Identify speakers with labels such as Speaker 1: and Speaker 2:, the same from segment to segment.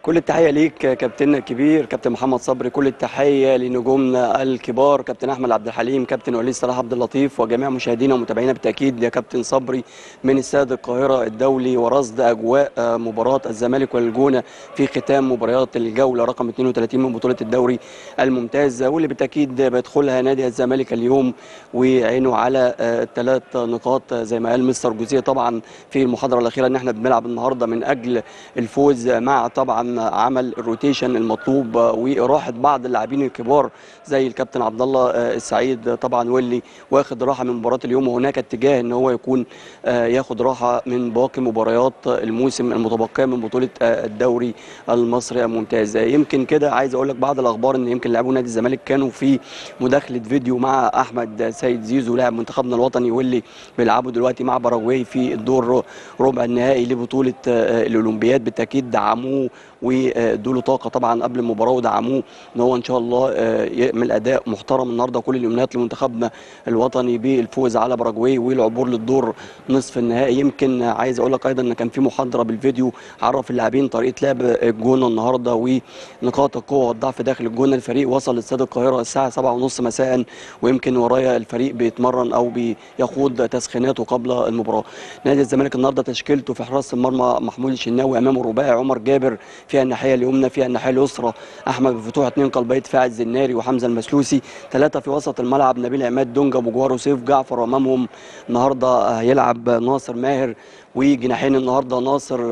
Speaker 1: كل التحيه ليك كابتننا الكبير كابتن محمد صبري كل التحيه لنجومنا الكبار كابتن احمد عبد الحليم كابتن وليد صلاح عبد اللطيف وجميع مشاهدينا ومتابعينا بالتاكيد يا كابتن صبري من استاد القاهره الدولي ورصد اجواء مباراه الزمالك والجونه في ختام مباريات الجوله رقم 32 من بطوله الدوري الممتاز واللي بالتاكيد بيدخلها نادي الزمالك اليوم وعينه على ثلاث نقاط زي ما قال مستر جوزيه طبعا في المحاضره الاخيره ان احنا بنلعب النهارده من اجل الفوز مع طبعا عمل الروتيشن المطلوب واراحه بعض اللاعبين الكبار زي الكابتن عبد الله السعيد طبعا واللي واخد راحه من مباراه اليوم وهناك اتجاه ان هو يكون ياخد راحه من باقي مباريات الموسم المتبقيه من بطوله الدوري المصري الممتاز يمكن كده عايز اقول لك بعض الاخبار ان يمكن لاعبو نادي الزمالك كانوا في مداخله فيديو مع احمد سيد زيزو لاعب منتخبنا الوطني واللي بيلعبوا دلوقتي مع باراجواي في الدور ربع النهائي لبطوله الاولمبياد بالتاكيد دعموه وادوا له طاقه طبعا قبل المباراه ودعموه ان هو ان شاء الله يعمل اداء محترم النهارده كل الامنيات لمنتخبنا الوطني بالفوز على باراجواي والعبور للدور نصف النهائي يمكن عايز اقول لك ايضا ان كان في محاضره بالفيديو عرف اللاعبين طريقه لعب الجونه النهارده ونقاط القوه والضعف داخل الجونه الفريق وصل لاستاد القاهره الساعه 7:30 مساء ويمكن ورايا الفريق بيتمرن او بيخوض تسخيناته قبل المباراه نادي الزمالك النهارده تشكيلته في حراسه المرمى محمود الشناوي امامه الرباعي عمر جابر فيها الناحيه اليمنى فيها الناحيه اليسرى احمد الفتوح اثنين قلبي دفاع الزناري وحمزه المسلوسي ثلاثه في وسط الملعب نبيل عماد دونجا بجوار وسيف جعفر وامامهم النهارده هيلعب ناصر ماهر وجناحين النهارده ناصر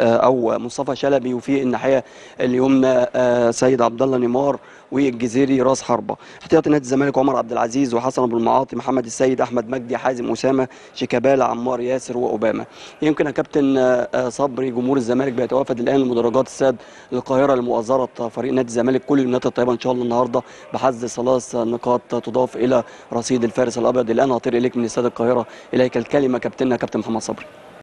Speaker 1: او مصطفى شلبي وفي الناحيه اليمنى سيد عبد الله نيمار والجزيري راس حربه احتياطي نادي الزمالك عمر عبد العزيز وحسن ابو المعاطي محمد السيد احمد مجدي حازم اسامه شيكابالا عمار ياسر واوباما يمكن يا كابتن صبري جمهور الزمالك بيتوافد الان لمدرجات استاد القاهره لمؤازره فريق نادي الزمالك كل الامنيات الطيبه ان شاء الله النهارده بحز ثلاث نقاط تضاف الى رصيد الفارس الابيض الان هطير اليك من استاد القاهره اليك الكلمه كابتننا كابتن محمد صبري